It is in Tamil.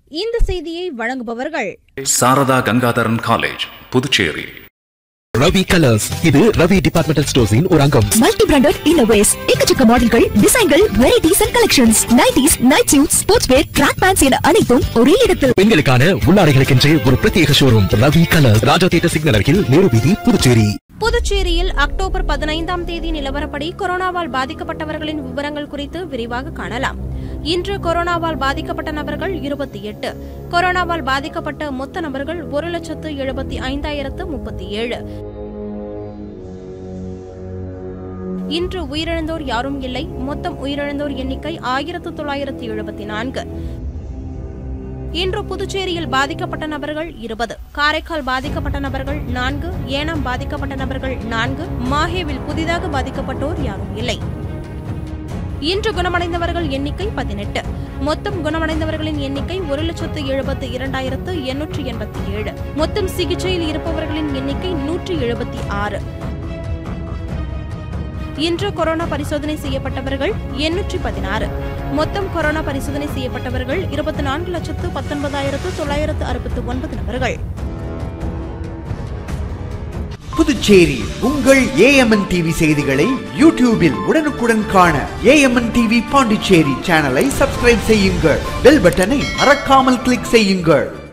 இந்த செய்தியை வழங்குபவர்கள் சாரதா கங்காதரன் காலேஜ் புதுச்சேரி ரவி கலர்ஸ் இது ரவி டிபார்ட்மெண்டல் ஸ்டோர்ஸின் ஒரு அங்கம் மல்டி பிராண்டட் இன்னோவேஸ் எக்கச்சக்க மாடல்கள் டிசைன்கள் varieties and collections nighties night suit sportswear track pants என அனைத்தும் ஒரே இடத்தில் பெண்களுக்கான உள்ளாடைகளுக்கென்றே ஒரு பிரத்யேக showroom Ravi colours Raja theatre signal அருகில் நேரு வீதி புதுச்சேரி புதுச்சேரியில் அக்டோபர் பதினைந்தாம் தேதி நிலவரப்படி கொரோனாவால் பாதிக்கப்பட்டவர்களின் விவரங்கள் குறித்து விரிவாக காணலாம் இன்று கொரோனாவால் பாதிக்கப்பட்ட நபர்கள் இருபத்தி எட்டு கொரோனாவால் பாதிக்கப்பட்ட மொத்த நபர்கள் ஒரு லட்சத்து எழுபத்தி ஐந்தாயிரத்து முப்பத்தி ஏழு இன்று உயிரிழந்தோர் யாரும் இல்லை மொத்தம் உயிரிழந்தோர் எண்ணிக்கை ஆயிரத்து தொள்ளாயிரத்து எழுபத்தி நான்கு இன்று புதுச்சேரியில் பாதிக்கப்பட்ட நபர்கள் இருபது காரைக்கால் பாதிக்கப்பட்ட நபர்கள் நான்கு ஏனாம் பாதிக்கப்பட்ட நபர்கள் நான்கு மாஹேவில் புதிதாக பாதிக்கப்பட்டோர் யாரும் இல்லை இன்று குணமடைந்தவர்கள் எண்ணிக்கை பதினெட்டு மொத்தம் குணமடைந்தவர்களின் எண்ணிக்கை ஒரு லட்சத்து எழுபத்து இரண்டாயிரத்து எண்ணூற்று எண்பத்தி ஏழு மொத்தம் சிகிச்சையில் இருப்பவர்களின் எண்ணிக்கை நூற்றி எழுபத்தி ஆறு இன்று கொரோனா பரிசோதனை செய்யப்பட்டவர்கள் எண்ணூற்றி பதினாறு மொத்தம் கொரோனா பரிசோதனை செய்யப்பட்டவர்கள் இருபத்தி நான்கு லட்சத்து பத்தொன்பதாயிரத்து தொள்ளாயிரத்து அறுபத்து ஒன்பது நபர்கள் புதுச்சேரி உங்கள் ஏஎம்என் டிவி செய்திகளை யூடியூபில் உடனுக்குடன் காண ஏஎம்என் டிவி பாண்டிச்சேரி சேனலை சப்ஸ்கிரைப் செய்யுங்கள் பெல் பட்டனை மறக்காமல் கிளிக் செய்யுங்கள்